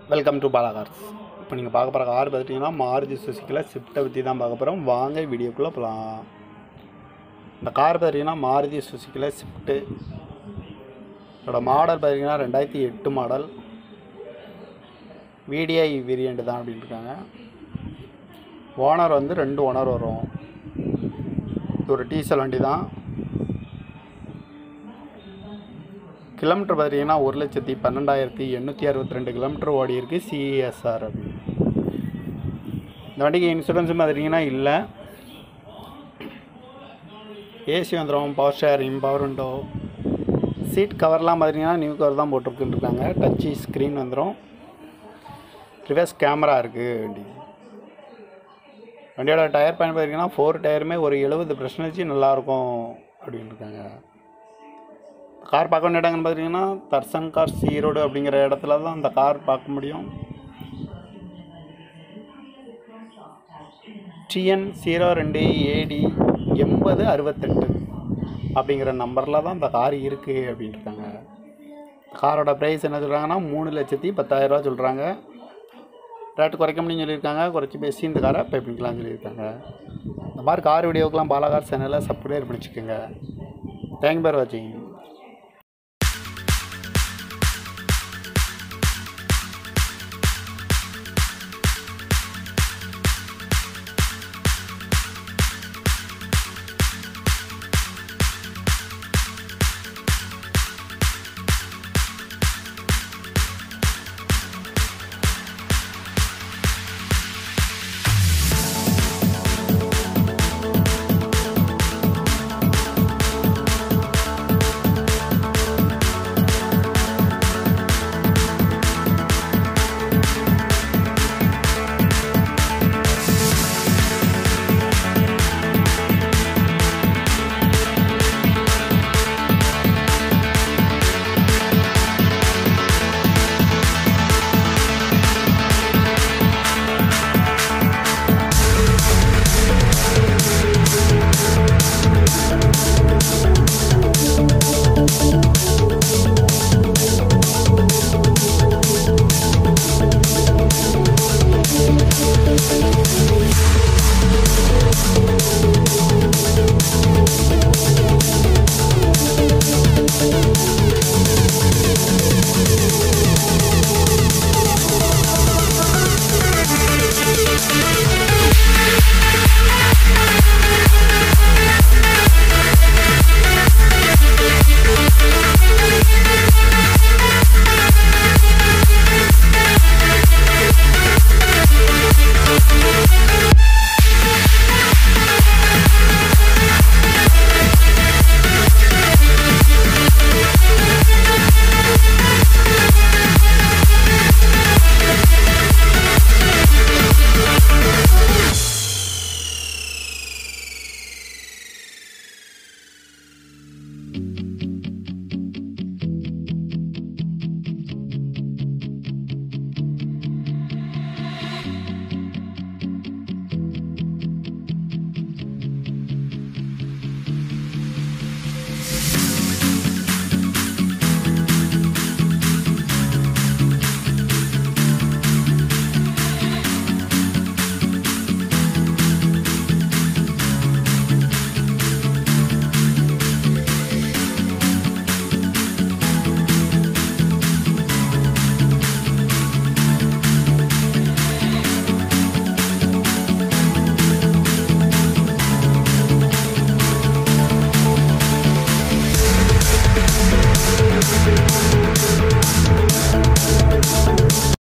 welcome to Bala cars இப்போ நீங்கள் பார்க்க போகிற கார் பார்த்துட்டிங்கன்னா மாருதி சுசுக்கியில் ஸ்விஃப்ட்டை பற்றி தான் பார்க்க போகிறோம் வாங்க வீடியோக்குள்ளே போகலாம் இந்த கார் பார்த்தீங்கன்னா மாருதி சுசுக்கியில் ஸ்விஃப்ட்டு இதோட மாடல் பார்த்தீங்கன்னா ரெண்டாயிரத்தி எட்டு மாடல் விடிஐ வேரியண்ட் தான் அப்படின்னு இருக்காங்க ஓனர் வந்து ரெண்டு ஓனர் வரும் இது ஒரு டீசல் வண்டி தான் கிலோமீட்டர் பார்த்தீங்கன்னா ஒரு லட்சத்தி பன்னெண்டாயிரத்தி எண்ணூற்றி அறுபத்தி ரெண்டு கிலோமீட்டர் ஓடி இருக்குது சிஎஸ்ஆர் அப்படின்னு இந்த வண்டிக்கு இன்சூரன்ஸ் பார்த்தீங்கன்னா இல்லை ஏசி வந்துடும் power steering power window seat கவர்லாம் பார்த்தீங்கன்னா நியூ கவர் தான் போட்டிருக்குன்னு இருக்காங்க டச்சு ஸ்க்ரீன் வந்துடும் ரிவர்ஸ் கேமரா இருக்குது வண்டி வண்டியோட டயர் பயன் பார்த்தீங்கன்னா ஃபோர் டயருமே ஒரு எழுபது பர்சன்டேஜ் நல்லாயிருக்கும் அப்படின்னு இருக்காங்க கார் பார்க்க வேண்டிய இடங்கன்னு பார்த்தீங்கன்னா தர்சன் கார்ஸ் ஈரோடு அப்படிங்கிற இடத்துல தான் அந்த கார் பார்க்க முடியும் டிஎன் ஜீரோ ரெண்டு ஏடி எண்பது அறுபத்தெட்டு அப்படிங்கிற நம்பரில் தான் இந்த கார் இருக்குது அப்படின்னு இருக்காங்க காரோட ப்ரைஸ் என்ன சொல்கிறாங்கன்னா மூணு லட்சத்தி பத்தாயிரரூவா சொல்கிறாங்க ரேட்டு குறைக்க முடியும்னு சொல்லியிருக்காங்க குறைச்சி பேசி இந்த காரை பே பண்ணிக்கலாம்னு சொல்லியிருக்காங்க இந்த மாதிரி கார் வீடியோக்கெலாம் பாலாகார் சேனலை சப்ஸ்கிரைப் பண்ணிச்சுக்கோங்க தேங்க் பேர் வாட்சிங்